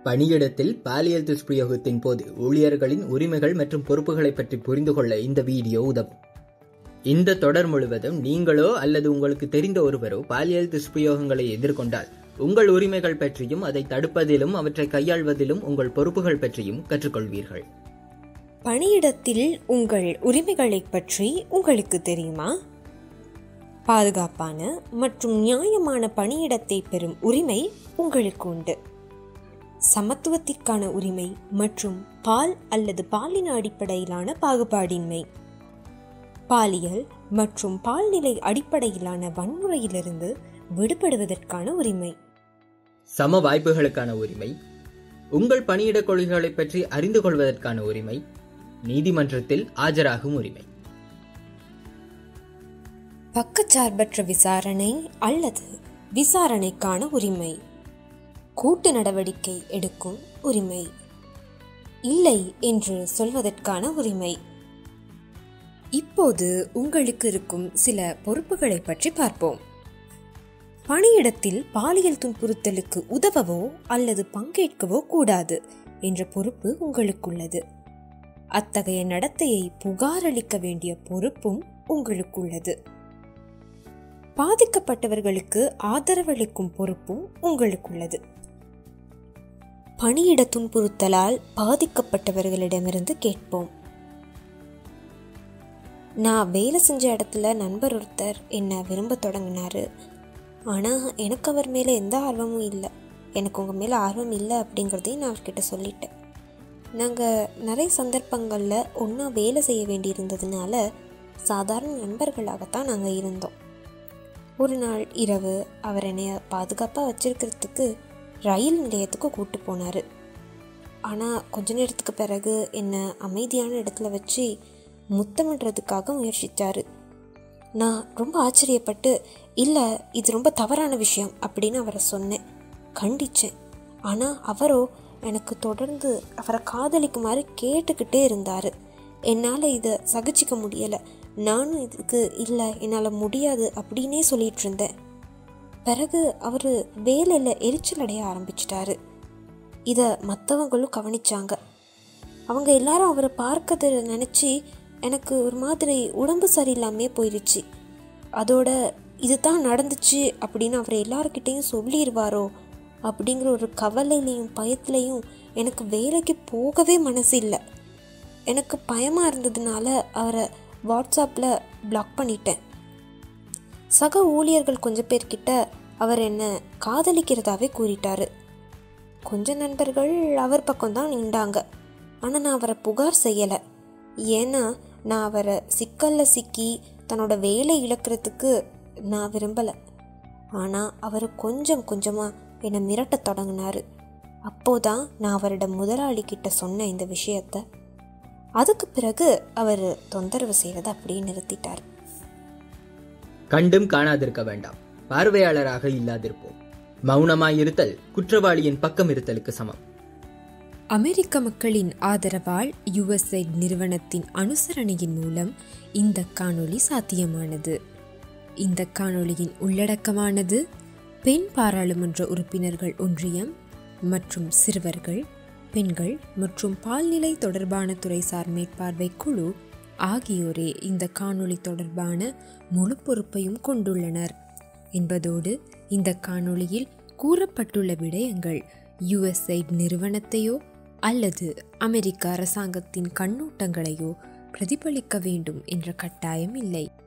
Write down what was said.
பணியிடத்தில் பாலியல் துஷ்பிரயோகத்தின் போது ஊழியர்களின் உரிமைகள் மற்றும் பொறுப்புகளை பற்றி புரிந்து கொள்ள இந்த வீடியோ உதவும் இந்த தொடர் முழுவதும் நீங்களோ அல்லது உங்களுக்கு தெரிந்த ஒருவரோ பாலியல் துஷ்பிரயோகங்களை எதிர்கொண்டால் உங்கள் உரிமைகள் பற்றியும் அதை தடுப்பதிலும் அவற்றை கையாள்வதிலும் உங்கள் பொறுப்புகள் பற்றியும் கற்றுக்கொள்வீர்கள் பணியிடத்தில் உங்கள் உரிமைகளைப் பற்றி உங்களுக்கு தெரியுமா பாதுகாப்பான மற்றும் நியாயமான பணியிடத்தை பெறும் உரிமை உங்களுக்கு உண்டு சமத்துவத்திற்கான உரிமை மற்றும் பால் அல்லது பாலின அடிப்படையிலான பாகுபாடின்மை பாலியல் மற்றும் பால்நிலை அடிப்படையிலான வன்முறையிலிருந்து விடுபடுவதற்கான உரிமை சம வாய்ப்புகளுக்கான உரிமை உங்கள் பணியிட கொள்கைகளை பற்றி அறிந்து கொள்வதற்கான உரிமை நீதிமன்றத்தில் ஆஜராகும் உரிமை பக்கச்சார்பற்ற விசாரணை அல்லது விசாரணைக்கான உரிமை கூட்டு நடவடிக்கை எடுக்கும் உரிமை இல்லை என்று சொல்வதற்கான உரிமை இப்போது உங்களுக்கு இருக்கும் சில பொறுப்புகளை பற்றி பார்ப்போம் பணியிடத்தில் பாலியல் துன்புறுத்தலுக்கு உதவவோ அல்லது பங்கேற்கவோ கூடாது என்ற பொறுப்பு உங்களுக்குள்ளது அத்தகைய நடத்தையை புகாரளிக்க வேண்டிய பொறுப்பும் உங்களுக்குள்ளது பாதிக்கப்பட்டவர்களுக்கு ஆதரவளிக்கும் பொறுப்பும் உங்களுக்குள்ளது பணியிட துன்புறுத்தலால் பாதிக்கப்பட்டவர்களிடமிருந்து கேட்போம் நான் வேலை செஞ்ச இடத்துல நண்பர் ஒருத்தர் என்னை விரும்ப தொடங்கினாரு ஆனால் எனக்கு அவர் மேலே எந்த ஆர்வமும் இல்லை எனக்கு உங்கள் மேலே ஆர்வம் இல்லை அப்படிங்கிறதையும் நான் அவர்கிட்ட சொல்லிட்டேன் நாங்கள் நிறைய சந்தர்ப்பங்களில் ஒன்றா வேலை செய்ய வேண்டியிருந்ததுனால சாதாரண நண்பர்களாகத்தான் நாங்கள் இருந்தோம் ஒரு நாள் இரவு அவர் என்னைய பாதுகாப்பாக வச்சிருக்கிறதுக்கு ரயில் நிலையத்துக்கு கூட்டு போனார் ஆனால் கொஞ்ச நேரத்துக்கு பிறகு என்னை அமைதியான இடத்துல வச்சு முத்தமிடுறதுக்காக முயற்சித்தார் நான் ரொம்ப ஆச்சரியப்பட்டு இல்லை இது ரொம்ப தவறான விஷயம் அப்படின்னு அவரை சொன்னேன் கண்டிச்சேன் ஆனால் அவரோ எனக்கு தொடர்ந்து அவரை காதலிக்குமாறு கேட்டுக்கிட்டே இருந்தார் என்னால் இதை சகிச்சிக்க முடியலை நானும் இதுக்கு இல்லை என்னால் முடியாது அப்படின்னே சொல்லிட்டு இருந்தேன் பிறகு அவர் வேலையில் எரிச்சல் அடைய ஆரம்பிச்சிட்டாரு இதை மற்றவங்களும் கவனிச்சாங்க அவங்க எல்லாரும் அவரை பார்க்கறத நினச்சி எனக்கு ஒரு மாதிரி உடம்பு சரியில்லாமே போயிடுச்சு அதோட இது தான் நடந்துச்சு அப்படின்னு அவர் எல்லாருக்கிட்டேயும் சொல்லிடுவாரோ அப்படிங்கிற ஒரு கவலையிலையும் பயத்துலையும் எனக்கு வேலைக்கு போகவே மனசு இல்லை எனக்கு பயமாக இருந்ததுனால அவரை வாட்ஸ்அப்பில் பிளாக் பண்ணிட்டேன் சக ஊழியர்கள் கொஞ்சம் பேர்கிட்ட அவர் என்னை காதலிக்கிறதாவே கூறிட்டாரு கொஞ்ச நண்பர்கள் அவர் பக்கம்தான் நின்றாங்க ஆனால் நான் அவரை புகார் செய்யலை ஏன்னா நான் அவரை சிக்கலில் சிக்கி தன்னோட வேலை இழக்கிறதுக்கு நான் விரும்பலை ஆனால் அவர் கொஞ்சம் கொஞ்சமாக என்னை மிரட்ட தொடங்கினார் அப்போதான் நான் அவரோட முதலாளி கிட்ட சொன்ன இந்த விஷயத்த அதுக்கு பிறகு அவர் தொந்தரவு செய்கிறத அப்படியே நிறுத்திட்டார் கண்டும் காணாதிருக்க வேண்டாம் பார்வையாளராக இல்லாதிருப்போம் மௌனமாயிருத்தல் குற்றவாளியின் பக்கம் இருத்தலுக்கு சமம் அமெரிக்க மக்களின் ஆதரவால் யுஎஸ்ஐட் நிறுவனத்தின் அனுசரணையின் மூலம் இந்த காணொளி சாத்தியமானது இந்த காணொளியின் உள்ளடக்கமானது பெண் பாராளுமன்ற உறுப்பினர்கள் ஒன்றியம் மற்றும் சிறுவர்கள் பெண்கள் மற்றும் பால்நிலை தொடர்பான துறைசார் மேற்பார்வை குழு ஆகியோரே இந்த காணொளி தொடர்பான முழு பொறுப்பையும் கொண்டுள்ளனர் என்பதோடு இந்த காணொளியில் கூறப்பட்டுள்ள விடயங்கள் யுஎஸ்ஐட் நிறுவனத்தையோ அல்லது அமெரிக்க அரசாங்கத்தின் கண்ணோட்டங்களையோ பிரதிபலிக்க வேண்டும் என்ற கட்டாயம் இல்லை